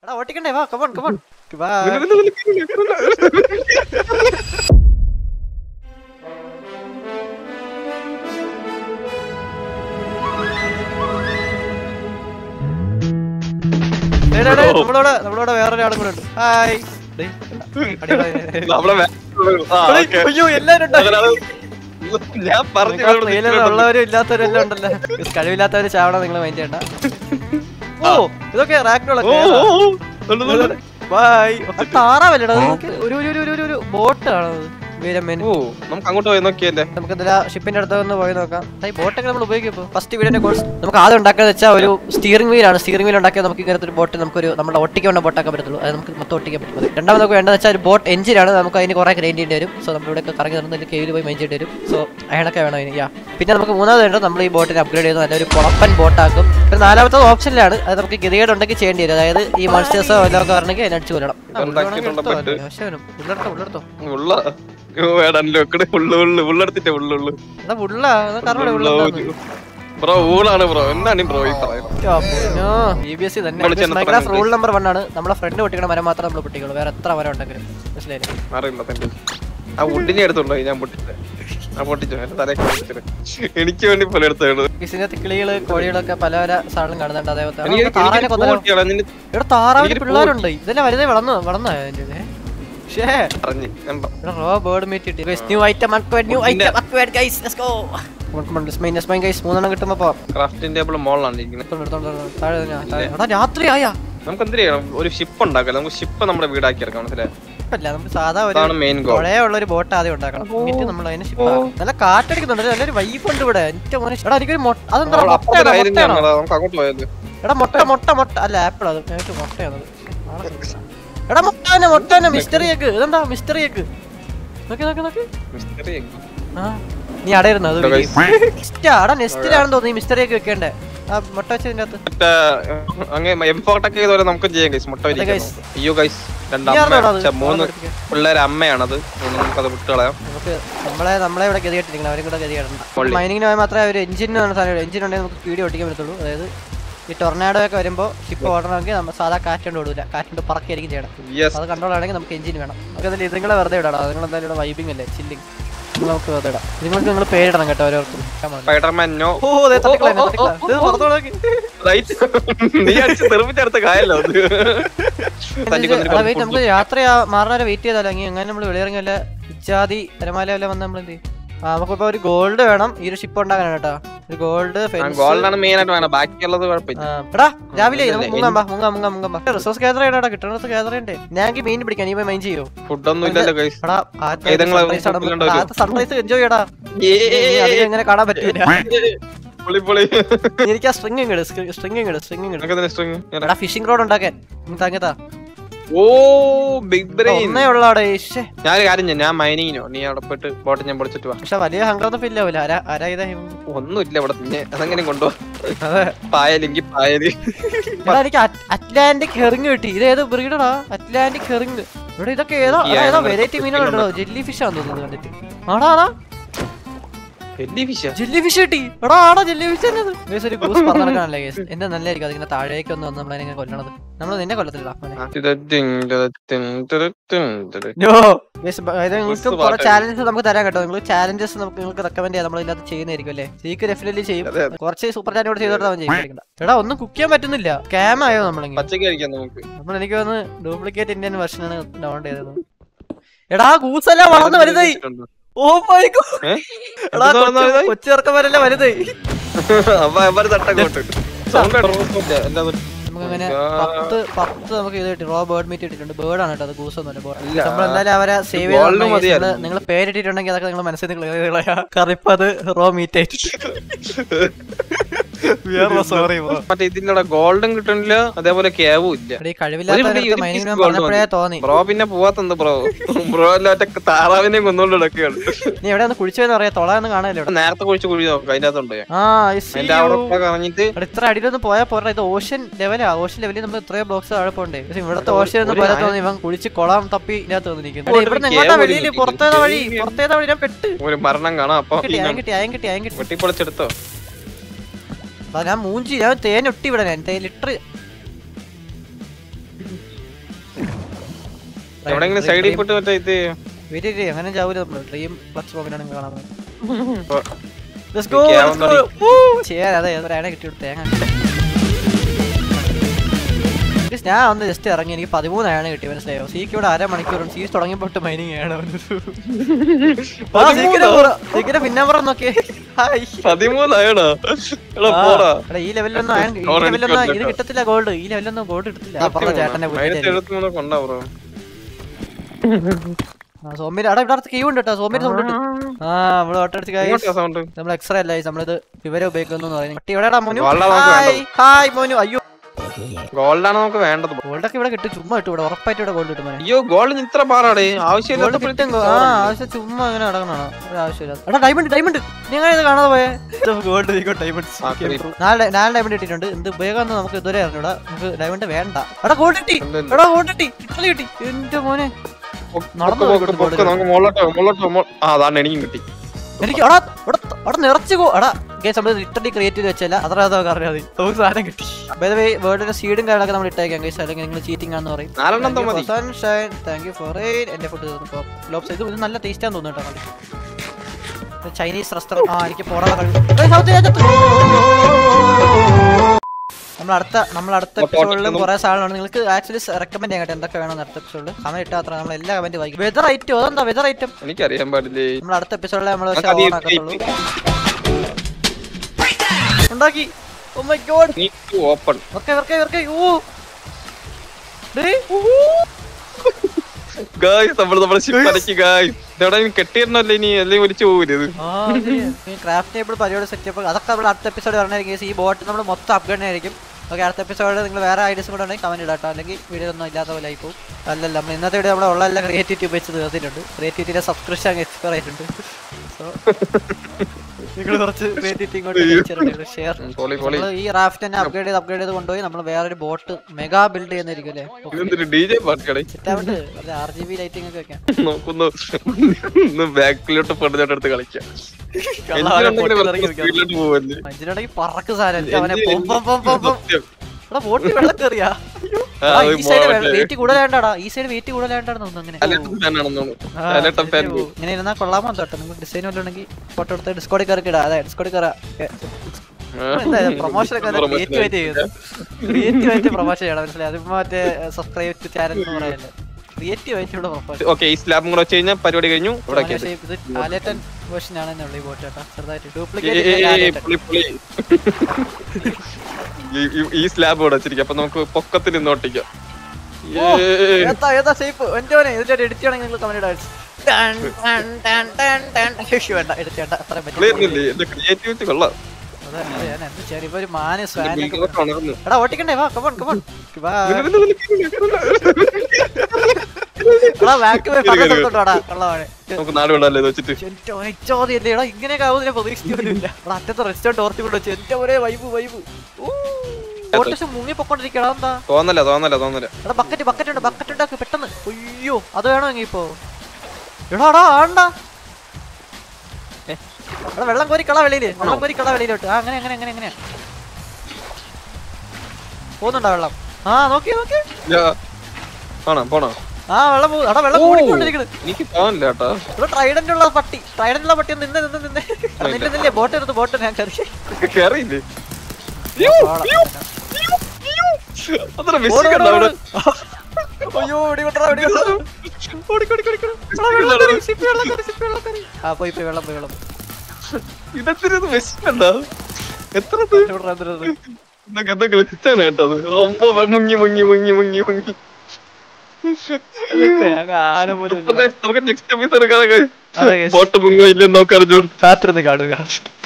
എടാ ഓട്ടിക്കണ്ടേ വാ come on come on വാ ഡേയ് ഡേയ് ഡേയ്, നമ്മളോട് നമ്മളോട് വേറൊരാളും കൂടെ ഉണ്ട് ഹായ് ഡേയ്, അടി, അടി, അടി. നമ്മളെ വേ- ആ, എടീ, okay. അയ്യോ എല്ലാരും ഉണ്ട് അതിനകത്ത് ഞാൻ പറഞ്ഞു ഇവിടെ ട്രെയിലർ ഉള്ളവരും ഇല്ലാത്തവരും എല്ലാം ഉണ്ടല്ലോ കഴിവില്ലാത്തവര് ചാവണം നിങ്ങൾ മൈൻഡ് ചെയ്യണ്ട ഓ ഇതൊക്കെ ഓ, റാക്കിനൊക്കെ ഓ, ഓ. ഉണ്ട്, ഉണ്ട്, ഉണ്ട്. ബൈ താറാവല്ലടാ അത് നോക്ക്. ഒരു ഒരു ഒരു ഒരു ഒരു ബോട്ടാണ് വീരമ്മേന് ഓ നമുക്ക് അങ്ങോട്ട് പോയി നോക്കിയല്ലേ നമുക്ക് എന്തായാലും ഷിപ്പിന്റെ അടുത്ത് ഒന്ന് പോയി നോക്കാം ഈ ബോട്ടൊക്കെ നമ്മൾ ഉപയോഗിക്കും ഫസ്റ്റ് വീടിന്റെ കോഴ്സ് നമുക്ക് ആദ്യം ഉണ്ടാക്കുന്നത് വെച്ചാൽ ഒരു സ്റ്റിയറിംഗ് വീലാണ് സ്റ്റിയറിംഗ് വീൽ ഉണ്ടാക്കിയാൽ നമുക്ക് ഇങ്ങനത്തെ ഒരു ബോട്ട് നമുക്കൊരു നമ്മുടെ ഒട്ടിക്കേണ്ട ബോട്ടാക്കാൻ പറ്റത്തുള്ളൂ അത് നമുക്ക് മൊത്തം ഒട്ടിക്കാൻ പറ്റും അത് രണ്ടാമത് നമുക്ക് വേണ്ടത് വെച്ചാൽ ഒരു ബോട്ട് എഞ്ചിനാണ് നമുക്ക് അതിന് കുറെ ഗ്രൈൻഡ് ചെയ്യേണ്ടി വരും സോ നമ്മൾ ഇവിടെ കറങ്ങി നടന്നതിൽ കേവിൽ പോയി മൈൻഡ് ചെയ്യേണ്ടി വരും സോ അയണൊക്കെ വേണം അതിന് യാ പിന്നെ നമുക്ക് മൂന്നാമത് വേണ്ടത് നമ്മൾ ഈ ബോട്ടിനെ അപ്ഗ്രേഡ് ചെയ്ത് നല്ലൊരു കുളപ്പൻ ബോട്ടാക്കും പിന്നെ നാലാമത്തെ ഓപ്ഷനിലാണ് അത് നമുക്ക് ഗതികേട് ഉണ്ടെങ്കിൽ ചെയ്യേണ്ടി വരും അതായത് ഈ മോൺസ്റ്റേഴ്സോ വല്ലതും ഒക്കെ വരണമെങ്കിൽ അതിനടിച്ച് കൊല്ലണം ആ, ഉണ്ടാക്കിയിട്ടുള്ള ഉള്ളെടുത്തോ, പറ്റ്. ആവശ്യം വരും. ഉള്ളെടുത്തോ ഉള്ളെടുത്തോ ഉള്ള വേടല്ലോ ഉള്ളു ഉള്ളു ഉള്ളെടുത്തിട്ട് ഉള്ളുള്ളു എടാ ഉള്ള കറവടെ ഉള്ള ബ്രോ ഊളാണ് ബ്രോ എന്താണ് ഈ ബ്രോ ഈ പറയുന്നത് ബിബിഎസ് തന്നെ വിളിച്ചെന്നെ മൈക്രാഫ് പറഞ്ഞു. റൂൾ നമ്പർ വൺ ആണ് നമ്മുടെ ഫ്രണ്ട് പൊട്ടിക്കണ മരം മാത്രം നമ്മൾ പൊട്ടിക്കുള്ളൂ വേറെ എത്ര മരം ഉണ്ടെങ്കിലും മനസ്സിലായില്ലേ അറിയില്ല തന്റെ ആ വുഡിനെ എടുത്തുണ്ടോ ഞാൻ പൊട്ടിച്ചത് ആ പൊട്ടിച്ചു എന്റെ തലയൊക്കെ പൊട്ടിച്ചത് എനിക്ക് വേണ്ടി പോലെ എടുത്തത് ഇതിനകത്ത് കിളികള് കോഴികളൊക്കെ പല പല സാധനം കാണുന്നുണ്ട് അതേപോലെ എനിക്ക് നമുക്ക് താറാവിനെ എനിക്ക് കൊന്നല്ലോ പൂട്ടിയാണ് നിന്റെ ഇവിടെ താറാവിന് എനിക്കൊരു പിള്ളേരുണ്ട് ഇതെല്ലാം വലുതേ വളർന്നു വളർന്നോ ഷേ പറഞ്ഞു കണ്ടോ ഇവിടെ റോ ബേർഡ് മീറ്റ് കിട്ടി new item acquired new item acquired guys let's go minus mine guys മൂന്നെണ്ണം കിട്ടുമ്പോ പോവാം ക്രാഫ്റ്റിംഗ് ടേബിൾ മോളിലാണ് ഇരിക്കുന്നത് എടുത്തോണ്ട് എടുത്തോണ്ട് എടുത്തോണ്ട് താഴെ തന്നെ, താഴെ. എടാ രാത്രി ആയാ നമുക്ക് എന്ത് ചെയ്യണം ഒരു ഷിപ്പ് ഉണ്ടാക്കാം നമുക്ക് ഷിപ്പ് നമ്മുടെ വീടാക്കി ഇറക്കാം മനസ്സിലായി ഇപ്പല്ല നമുക്ക് സാധാ ഒരു അതാണ് മെയിൻ ഗോൾ പഴയ ഉള്ള ഒരു ബോട്ട് ആദ്യം ഉണ്ടാക്കണം എന്നിട്ട് നമ്മൾ അതിനെ ഷിപ്പ് നല്ല കാറ്റടിക്കുന്നുണ്ട് നല്ലൊരു വൈബ് ഉണ്ട് ഇവിടെ എന്റെ മോനെ എടാ എനിക്കൊരു മൊട്ട അതെന്താ മുട്ടയാണോ മുട്ടയാണോ നമുക്ക് അങ്ങോട്ട് പോയത് എടാ മുട്ട മുട്ട മുട്ട അല്ല ആപ്പിൾ അത് എനിക്ക് മുട്ടയാണത് എടാ മുട്ട തന്നെ മുട്ട തന്നെ മിസ്റ്ററി കേക്ക് ഇതെന്താ മിസ്റ്ററി കേക്ക് നോക്കി നോക്കി നോക്കി മിസ്റ്ററി ആ നീ അടയിരുന്നു അത് Hello, guys. നെസ്റ്റാ നെസ്റ്റിലാണെന്ന് തോന്നുന്നു ഈ മിസ്റ്ററി കേക്ക് വെക്കേണ്ടേ ആ മുട്ട വെച്ചതിന്റെ അകത്ത് മറ്റേ അങ്ങനെ എംഫോട്ടൊക്കെ ഇതുപോലെ നമുക്ക് ചെയ്യാം ഗൈസ് മുട്ട അതെ, guys. വിരിക്കാം അയ്യോ ഗൈസ് നീ രണ്ടമ്മ അറിഞ്ഞോടാ അത്? ഛെ, മൂന്ന് അത് പഠിപ്പിക്കാൻ. പിള്ളേരെ അമ്മയാണത് അതുകൊണ്ട് നമുക്കത് വിട്ടുകളയാം നമുക്ക് നമ്മളെ നമ്മളെ ഇവിടെ ഗതികെട്ടിരിക്കണം അവരും കൂടെ ഗതികെട്ടണ്ട പൊള്ളി. മൈനിങ്ങിന് പോയാൽ മാത്രമേ ഒരു എഞ്ചിന് പറഞ്ഞ സാധനം എഞ്ചിൻ ഉണ്ടെങ്കിൽ നമുക്ക് സ്പീഡ് ഓടിക്കാൻ പറ്റത്തുള്ളൂ അതായത് ഈ ടൊർണാഡോ ഒക്കെ വരുമ്പോൾ ഷിപ്പ് ഓടണമെങ്കിൽ നമ്മൾ സാധാ കാറ്റുകൊണ്ട് ഓടില്ല കാറ്റുകൊണ്ട് പറക്കിയായിരിക്കും ചെയ്യണം യെസ് അത് കൺട്രോൾ ആണെങ്കിൽ നമുക്ക് എഞ്ചിൻ വേണം നമുക്ക് അതിൽ ഇതുങ്ങളെ വെറുതെ ഇടാം അതുങ്ങൾ എന്തായാലും ഇവിടെ വൈബിംഗ് അല്ലേ ചില്ലിങ് നമുക്ക് വെറുതെ ഇടാം നിങ്ങൾക്ക് നിങ്ങൾ പേരിടണം കേട്ടോ ഓരോരുത്തരും Come on. സ്പൈഡർമാൻ നോ ഓ അതെ തട്ടിക്കളെ തട്ടിക്കളെ ഇത് പുറത്ത് നോക്കി. നീ അടിച്ച് തെറിപ്പിച്ചെടുത്ത കായല്ലോ അത് എന്നുവെച്ചാ, എടാ, wait, നമുക്ക് യാത്ര മാറാൻ വരെ വെയിറ്റ് ചെയ്താലോ അങ്ങനെ എങ്ങനെ നമ്മൾ വെളിയിറങ്ങി വല്ല ഇച്ചാതി തിരമാല വല്ല വന്ന് നമ്മൾ എന്ത് ചെയ്യും ആ നമുക്കിപ്പോ ഒരു ഗോൾഡ് വേണം ഈ ഒരു ഷിപ്പ് ഉണ്ടാക്കാനാണ് കേട്ടോ ഒരു ഗോൾഡ് ഗോൾഡാണ് മെയിൻ ആയിട്ട് വേണം ബാക്കിയുള്ളത് കുഴപ്പമില്ല എടാ രാവിലെ ഇല്ല, നമുക്ക് ഇല്ല, മുങ്ങാൻ ബാ മുങ്ങാം മുങ്ങാം മുങ്ങാം ബാ റിസോഴ്സ് ഗ്യാദർ ചെയ്യണടാ കിട്ടണത് ഗ്യാദർ ചെയ്യണ്ടേ ഞാൻ മീൻ പിടിക്കാൻ നീ പോയി മൈൻ ചെയ്യോ ഫുഡൊന്നും ഇല്ലല്ലോ ഗൈസ് എടാ ഏതെങ്കിലും ഉപ്പിലിടണ്ട ഒരു- സൺറൈസ് എൻജോയ് ചെയ്യടാ നീ അധികം ഇങ്ങനെ കാണാൻ പറ്റൂല പൊളി പൊളി എനിക്ക് ആ സ്ട്രിങ് ഇങ്ങട് സ്ട്രിങ് ഇങ്ങട് സ്ട്രിങ് ഇങ്ങട് നിനക്ക് string? ഞാൻ- എടാ ഫിഷിംഗ് റോഡ് ഉണ്ടാക്കാൻ തങ്ങത്താ ഓ ബിഗ് ബ്രെയിൻ ഒന്നേ ഉള്ളാടെ ശ്ശേ ഞാൻ ഒരു കാര്യം ചെയ്യാം ഞാൻ മൈനിങ്ങിനോ നീ അവിടെ പോയിട്ട് ബോട്ട് ഞാൻ പൊളിച്ചിട്ട് വാ പക്ഷെ വലിയ ഹങ്കറൊന്നും ഫില്ല് ആവില്ല ആരാ ആരാ ഇതാ ഒന്നുമില്ല ഇവിടെ പിന്നെ അതെങ്ങനെ കൊണ്ടുപോവാ അതെ പായലെങ്കി പായല് എടാ എനിക്ക് അറ്റ്- അറ്റ്ലാന്റിക് ഹെറിങ് കിട്ടി ഇത് ഏത് ബ്രീഡടാ അറ്റ്ലാന്റിക് ഹെറിങ് ഇവിടെ ഇതൊക്കെ ഏതാ ഈ എടാ, ഏതാ animal വെറൈറ്റി ഒക്കെ മീനുകളുണ്ടോ ജെല്ലി ഫിഷ് ആണെന്ന് തോന്നുന്നു കണ്ടിട്ട് ആടാ ആടാ വലിയ ഫിഷ ജെല്ലി ഫിഷ് കിട്ടി എടാ ആടാ ജെല്ലി ഫിഷ് തന്നെ ഇത്. Guys, ഒരു ഗൂസ് പറഞ്ഞാണല്ലേ ഗേസ് എന്റെ നല്ലതായിരിക്കും അതിങ്ങനെ താഴേക്ക് ഒന്ന് വന്ന് നമ്മളതിനെ കൊല്ലണത് നമ്മൾ നിന്നെ കൊല്ലത്തില്ല നിങ്ങൾക്ക് Goose കുറെ പാട്ടാണ്. ചാലഞ്ചസ് നമുക്ക് തരാൻ കേട്ടോ നിങ്ങൾ ചാലഞ്ചസ് നമുക്ക് നിങ്ങൾക്ക് റെക്കമെൻഡ് ചെയ്യാം നമ്മൾ ഇതിനകത്ത് ചെയ്യുന്നതായിരിക്കും അല്ലേ സീക്ക് ഡെഫിനറ്റ്ലി ചെയ്യും അതെ, അതെ. കുറച്ച് സൂപ്പർ ചാറ്റ് കൂടെ ചെയ്തോട്ട് അവൻ ചെയ്യിപ്പിക്കണ്ട എടാ ഒന്നും കുക്ക് ചെയ്യാൻ പറ്റുന്നില്ല ക്യാം ആയോ നമ്മളെങ്കിൽ പച്ചക്ക് കഴിക്കാം നമുക്ക് നമ്മൾ എനിക്ക് തോന്നുന്നു ഡ്യൂപ്ലിക്കേറ്റ് ഇന്ത്യൻ വെർഷൻ ആണ് ഡൗൺലോഡ് ചെയ്തത് എടാ ഗൂസല്ല വളർന്ന് വലുതായി ഓ മൈ ഗോഡ് ഏ? എടാ എന്ത് വളർന്ന് വലുതായി? കൊച്ചു ചെറുക്കന്മാരല്ലേ വലുതായി അപ്പൊ അവര് തട്ടങ്ങോട്ട് സൗണ്ട് നമുക്കങ്ങനെ Oh my God. പത്ത് പത്ത് നമുക്ക് ഇത് കിട്ടി റോ ബേർഡ് മീറ്റ് ഇട്ടിട്ടുണ്ട് ബേർഡ് ആണ് കേട്ടോ അത് ഗൂസ് ഒന്നുമല്ല ബേർഡ് ഇല്ല. നമ്മൾ എന്തായാലും അവരെ സേവ് Gold ചെയ്ത് മതിയായിരുന്നു. നിങ്ങൾ പേരിട്ടിട്ടുണ്ടെങ്കിൽ അതൊക്കെ നിങ്ങൾ മനസ്സിൽ നിങ്ങൾ കറിപ്പത് റോ മീറ്റ് ആയിട്ട് സോറി ബ്രോ മറ്റേ ഇതിന്റെ ഗോൾഡും കിട്ടണില്ല അതേപോലെ കേവും ഇല്ല ഈ കഴിവില്ലാത്തവർക്ക് ഒരു piece മൈനിങ്ങിന് gold പറഞ്ഞപ്പോഴേ മതി. തോന്നി ബ്രോ പിന്നെ പോവാത്തത് ബ്രോ ബ്രോ അല്ലാത്ത താറാവിനെ കൊന്നുകൊണ്ട് കിടക്കുകയാണ് നീ എവിടെ ഒന്ന് കുഴിച്ചതെന്ന് പറയാ തൊള ഒന്ന് കാണാനല്ലോ ഇവിടെ നേരത്തെ കുഴിച്ച് കുഴി നോക്കാം അതിന്റെ അകത്തുണ്ട് ആ I see അതിന്റെ you. അവിടെ ഒക്കെ കറങ്ങിട്ട് എടാ, ഇത്ര അടിയിലൊന്നും പോയാൽ പോരാ ഇത് ഓഷ്യൻ ലെവലാ ഓഷ്യൻ ലെവലിൽ നമ്മൾ ഇത്രയും ബ്ലോക്സ് താഴെ പോണ്ടേ പക്ഷെ ഇവിടുത്തെ ഓഷ്യൻ ഒന്നും ഒരു പോരാ ആയ- തോന്നി ഇവൻ കുളിച്ച് കൊളാം തപ്പി ഇതിനകത്ത് വന്നിരിക്കുന്നു ഒരു ഇവിടെ cave എങ്ങോട്ടാ ഒരു വെളിയിൽ കിട്ടി. പുറത്തേതാ വഴി cave. പുറത്തേതാ വഴി ഞാൻ പെട്ട് ഒരു മരണം കാണാം അപ്പൊ കിട്ടി അയം കിട്ടി അയം കിട്ടി അയം കിട്ടി വെട്ടിപ്പൊളിച്ചെടുത്തോ അതാ ഞാൻ മൂഞ്ചി ഞാൻ തേനൊട്ടി ഇവിടെ ഞാൻ തേ ലിറ്റർ എവിടെങ്കിലും സൈഡിൽ പോയിട്ട് മറ്റേ ഇത് വെയിറ്റ് ചെയ്യ് അങ്ങനെ ചാവൂല നമ്മള് ഡ്രീം പ്ലസ് ബോബിനാണ് കാണാൻ ഇപ്പൊ Let's go, Okay, let's go. അവൻ Woo. ചെയ്യാൻ അതെ ഒരാളെ കിട്ടിയൊരു തേങ്ങ Guys, ഞാൻ ഒന്ന് ജസ്റ്റ് ഇറങ്ങി എനിക്ക് പതിമൂന്നാണ് കിട്ടി മനസ്സിലായോ സീക്ക് ഇവിടെ അരമണിക്കൂറും സീസ് തുടങ്ങിയപ്പോട്ട് മൈനിങ് ആണ് സീക്കിന്റെ പിന്നമ്പറ നോക്കിയേ ഹായ് പതിമൂന്നായടാ എടാ പോടാ എടാ, ഈ ലെവലിലൊന്നും അയൺ- ഈ അവൻ ലെവലിലൊന്നും എനിക്ക് ഇത് കിട്ടത്തില്ല ഗോൾഡ് ഈ ലെവലിലൊന്നും ഗോൾഡ് കിട്ടത്തില്ല ആ, പറഞ്ഞ ചേട്ടനെ മൈനസ് എഴുപത്തി മൂന്നൊക്കെ ഉണ്ടാ ബ്രോ സോമിന് അവിടെ ഇവിടെ അടുത്ത് കീ ഉണ്ട് കേട്ടോ സോമിന് സൗണ്ട് ഉണ്ട് ആ നമ്മള് ഓട്ടടിച്ച് guys. ഇങ്ങോട്ടാ സൗണ്ട് നമ്മൾ എക്സ്റേ അല്ല guys. നമ്മളിത് വിവരം ഉപയോഗിക്കുന്നു എന്ന് പറയുന്നത് കുട്ടി എവിടെയാടാ മോനു ഗോൾഡാ നമുക്ക് ഹായ് ഹായ് മോനു അയ്യോ ഗോൾഡാണ് നമുക്ക് വേണ്ടത് bro. ഗോൾഡൊക്കെ ഇവിടെ കിട്ടും ചുമ്മാ കിട്ടും ഇവിടെ ഉറപ്പായിട്ട് ഇവിടെ ഗോൾഡ് കിട്ടും മോനെ അയ്യോ ഗോൾഡ് ഇത്ര പാടാടേ ഗോൾഡ് ആവശ്യമില്ലാത്ത കിട്ടും ആ ആവശ്യം ചുമ്മാ അങ്ങനെ നടക്കണോ ഒരു ആവശ്യമില്ല എടാ ഡയമണ്ട് ഡയമണ്ട് നിങ്ങൾ ഇത് കാണാതെ പോയേ ഗോൾഡ് ഡയമണ്ട് ആ, creep. നാല് നാല് ഡയമണ്ട് കിട്ടിയിട്ടുണ്ട് എന്ത് ഉപയോഗം നമുക്ക് ഇതുവരെ അറിഞ്ഞൂടാ നമുക്ക് ഡയമണ്ട് വേണ്ട എടാ ഗോൾഡ് കിട്ടി എന്ത്? എടാ ഗോൾഡ് കിട്ടി ഇത്രയും കിട്ടി എന്റെ മോനെ നടന്നു പൊക്ക്, പോയി പൊക്ക്, പൊക്ക്, നമുക്ക് മുകളിലോട്ടോ മുകളിലോട്ടോ മോ- ആ അതാണ് എനിക്കും കിട്ടി എനിക്ക് എടാ ഇവിടെ അവിടെ നിറച്ച് ഗോ എടാ ഗേസ് നമ്മൾ ലിറ്ററലി ക്രിയേറ്റ് ചെയ്ത് വെച്ചല്ല അത്ര അതൊക്കെ അറിയാതെ നമുക്ക് സാധനം കിട്ടി വേ വേർഡിന്റെ സീഡും കാര്യങ്ങളൊക്കെ നമ്മൾ ഇട്ടേക്കാം ഗേസ് അല്ലെങ്കിൽ നിങ്ങൾ ചീറ്റിംഗ് ആണെന്ന് പറയും നാലെണ്ണം തോ മതി സൺഷൈൻ താങ്ക് യു ഫോർ എന്റെ ഫുഡ് ലോബ്സ് ഇത് ഇത് നല്ല ടേസ്റ്റ് ആണെന്ന് തോന്നുന്നു കേട്ടോ ചൈനീസ് റെസ്റ്റോറൻറ്റ് ആ എനിക്ക് പോടാ നമ്മൾ അടുത്ത നമ്മൾ അടുത്ത അപ്പോൾ എപ്പിസോഡിലും കുറെ സാധനമാണ് നിങ്ങൾക്ക് ആക്ച്വലി റെക്കമെൻഡ് ചെയ്യാൻ കേട്ടോ എന്തൊക്കെ വേണം അടുത്ത എപ്പിസോഡിൽ കമന്റ് ഇട്ടാൽ അത്ര നമ്മൾ എല്ലാ കമന്റ് വായിക്കും വെതർ ഐറ്റം അതെന്താ വെതർ ഐറ്റം എനിക്കറിയാൻ പാടില്ലേ നമ്മൾ അടുത്ത എപ്പിസോഡിൽ നമ്മൾ നമുക്ക് അത് ഓൺ ആക്കത്തുള്ളൂ ഉണ്ടാക്കി ഓ മൈ ഗോഡ് നീ ഓപ്പൺ വർക്കായി വർക്കായി വർക്കായി ഓ ഡേയ് ഗായ്സ് നമ്മൾ നമ്മുടെ ഷിപ്പ് അടക്കി ഗായ്സ് ഇതെവിടെ ഇനി കെട്ടിയിടണല്ലേ ഇനി അല്ലെങ്കിൽ ഒലിച്ചു പോകരുത് ആ ക്രാഫ്റ്റ് ടേബിൾ പരിപാടി സെറ്റപ്പ് അതൊക്കെ നമ്മൾ അടുത്ത എപ്പിസോഡ് പറഞ്ഞായിരിക്കും ഈ ബോട്ട് നമ്മൾ മൊത്തം അപ്ഗ്രേഡ് ആയിരിക്കും ഓക്കെ അടുത്ത എപ്പിസോഡിൽ നിങ്ങൾ വേറെ ഐഡിയസ് കൂടെ ഉണ്ടെങ്കിൽ കമന്റ് ഇടാട്ടോ അല്ലെങ്കിൽ വീഡിയോ ഒന്നും ഇല്ലാത്ത പോലെ ആയി പോകും അല്ലല്ല നമ്മൾ ഇന്നത്തെ വീഡിയോ നമ്മൾ ഉള്ള എല്ലാം ക്രിയേറ്റിവിറ്റി ഉപയോഗിച്ച് തീർത്തിട്ടുണ്ട് ക്രിയേറ്റിവിറ്റിയുടെ സബ്സ്ക്രിപ്ഷൻ അങ്ങ് എക്സ്പയർ ആയിട്ടുണ്ട് സോ നിങ്ങൾ കുറച്ച് ക്രിയേറ്റിവിറ്റി ഇങ്ങോട്ട് ഷെയർ പൊളി പൊളി നമ്മള് ഈ റാഫ്റ്റ് തന്നെ അപ്ഗ്രേഡ് ചെയ്ത് അപ്ഗ്രേഡ് ചെയ്ത് കൊണ്ടുപോയി നമ്മൾ വേറൊരു ബോട്ട് മെഗാ ബിൽഡ് ചെയ്യുന്നതായിരിക്കും അല്ലേ ഇതെന്തൊരു ഡി ജെ പാർട്ടിയാടേ സെറ്റാവട്ട് ആർ ജി ബി ലൈറ്റിംഗ് ഒക്കെ വെക്കാം നോക്കുന്നു ഒന്ന് ബാക്കിലോട്ട് പെടുന്നോട്ട് എടുത്ത് കളിക്കാം കള്ളാരെ എന്തിനുണ്ടെങ്കിലും പൊട്ടി വെറുതെ ഇറങ്ങി നിൽക്കാം. സ്പീഡിലോട്ട് പോവല്ലേ മനുഷ്യനാണെങ്കിൽ പറക്ക് സാധനം എനിക്ക് അവനെ എന്തിന് പൊം പൊം പൊം പൊം പൊം. സത്യം. എടാ ബോട്ട് വെള്ളം കയറിയാ ആ, ആ, ഒരു ഈ സൈഡ് മോഹൻ വെയിറ്റ് കൂടുതലാണ്ടാടാ ഈ സൈഡ് വെയിറ്റ് കൂടുതലാണ്ടാണ് തോന്നുന്നു അങ്ങനെ അലട്ടൻ ഫാനാണെന്ന് തോന്നുന്നു. ആ, അലട്ടൻ ഫാൻ ശരി, ഇങ്ങനെ ഇരുന്നാ കൊള്ളാമോ തൊട്ട് നിങ്ങൾക്ക് ഡിസൈൻ വല്ലതും ഉണ്ടെങ്കിൽ ഫോട്ടോ എടുത്ത് ഡിസ്കോഡിൽ കയറി ഇടാം അതെ ഡിസ്കോഡിൽ കയറാം പ്രൊമോഷൻ ഒക്കെ ക്രിയേറ്റീവ് ആയിട്ട് ചെയ്യുന്നു ക്രിയേറ്റീവ് ആയിട്ട് പ്രൊമോഷൻ ചെയ്യണം മനസ്സിലായി അതിപ്പോ മറ്റേ സബ്സ്ക്രൈബ് ടു ചാനൽ എന്ന് പറയല്ലേ ക്രിയേറ്റീവ് ആയിട്ട് ഇവിടെ പ്രൊമോഷൻ ഓക്കെ ഈ സ്ലാബും കൂടെ വെച്ച് കഴിഞ്ഞാൽ പരിപാടി കഴിഞ്ഞു ഇവിടെ പക്ഷേ ഇത് ആലേറ്റൻ വേർഷൻ ആണെന്നുള്ളൂ ഈ ബോട്ട് കേട്ടോ ചെറുതായിട്ട് ഏയ് ഏയ് ഏയ് ഡ്യൂപ്ലിക്കേറ്റ് പുളി, പുളി. ഈ- ഈ- ഈ സ്ലാബ് ഇവിടെ വെച്ചിരിക്കും അപ്പൊ നമുക്ക് പൊക്കത്തിൽ നിന്ന് ഒട്ടിക്കാം ഏയ്. ഏതാ ഏതാ ഷേപ്പ് എന്റെ മോനെ ഇതിന്റെ എഡിറ്റ് ചെയ്യണമെങ്കിൽ നിങ്ങൾ കമന്റ് ഇടാൻ വേണ്ട എഡിറ്റ് ചെയ്യണ്ട അത്ര പുളിയൊന്നുമില്ലേ? എന്റെ ക്രിയേറ്റിവിറ്റി കൊള്ളാം ഞാൻ എന്ത് ചെയ്യാൻ ഇപ്പൊ ഒരു മാന് എന്റെ സ്വാനൊക്കെ ബിൽഡറൊക്കെ ഉണർന്നു എടാ ഓട്ടിക്കണ്ടേ വാ കമോൺ കമോൺ വാ എടാ ബാക്ക് പോയി പല സ്ഥലത്തോട്ടാടാ കള്ളമാണ് നമുക്ക് നാട് വിടാല്ലേ ഇത് വെച്ചിട്ട് എന്റെ മോനെ ചോദ്യം എടാ ഇങ്ങനെയൊക്കെ ആവുന്നില്ല പ്രതീക്ഷിക്കുന്നില്ല എടാ അറ്റത്തെ റെസ്റ്റോറന്റ് ഓർത്തി കൊണ്ട് വെച്ചു എന്റെ ഒരേ വൈബ് വൈബ് ഓട്ടസ് മുങ്ങി പൊക്കോണ്ടിരിക്കടാ എന്താ തോന്നല തോന്നല തോന്നല എടാ ബക്കറ്റ് ബക്കറ്റ് ഉണ്ട് ബക്കറ്റ് ഉണ്ടാക്കി പെട്ടെന്ന് അയ്യോ അത് വേണോ എങ്കിൽ ഇപ്പോ എടാടാ ആണ്ടാ ഏ, എടാ വെള്ളം കോരി കള വെളിയില് വെള്ളം കോരി കള വെളിയിലോട്ട് ആ അങ്ങനെ അങ്ങനെ അങ്ങനെ അങ്ങനെ പോകുന്നുണ്ടോ വെള്ളം ആ നോക്കി നോക്കി പോണോ പോണോ ആ വെള്ളം പോകും എടാ വെള്ളം ഓ. കൂടിക്കൊണ്ടിരിക്കണ് എനിക്ക് തോന്നില്ല കേട്ടോ ഇവിടെ ട്രൈഡന്റ് ഉള്ള പട്ടി ട്രൈഡന്റ് ഉള്ള പട്ടി ഒന്ന് നിന്ന് നിന്ന് നിന്ന് ആ, നില്ല് നില്ലേ ബോട്ട് എടുത്ത് ബോട്ട് ഞാൻ കറി കേറിയില്ലേ അത്ര ഓട്, മെസ്സി ഓട്, കണ്ടോ അവിടെ ഓട്. അയ്യോ ഇടി വിട്ടടാ ഇടി വിട്ടടാ ഓടിക്കോ ഓടിക്കോ ഓടിക്കോ എടാ, വെള്ളം കറി, സിപ്പി വെള്ളം കറി, സിപ്പി വെള്ളം കറി. ആ പോയി പോയി വെള്ളം പോയി വെള്ളം ഇതെത്തിരി മെസ്സി കണ്ടോ എത്ര ഇത്? ഇവിടെ വിടറാ, ഇവിടെ വിടറാ. ഇതൊക്കെ എന്തൊക്കെ വെച്ചാണ് കേട്ടത് ഒമ്പ മുങ്ങി മുങ്ങി മുങ്ങി മുങ്ങി മുങ്ങി തേങ്ങ ആന പോലും ഇല്ല. അതെ, നമുക്ക് നെക്സ്റ്റ് എപ്പിസോഡ് എടുക്കാതെ അതെ, guys. ബോട്ട് മുങ്ങോ ഇല്ലെന്ന് നോക്കാൻ കാത്തിരുന്ന് കാണുക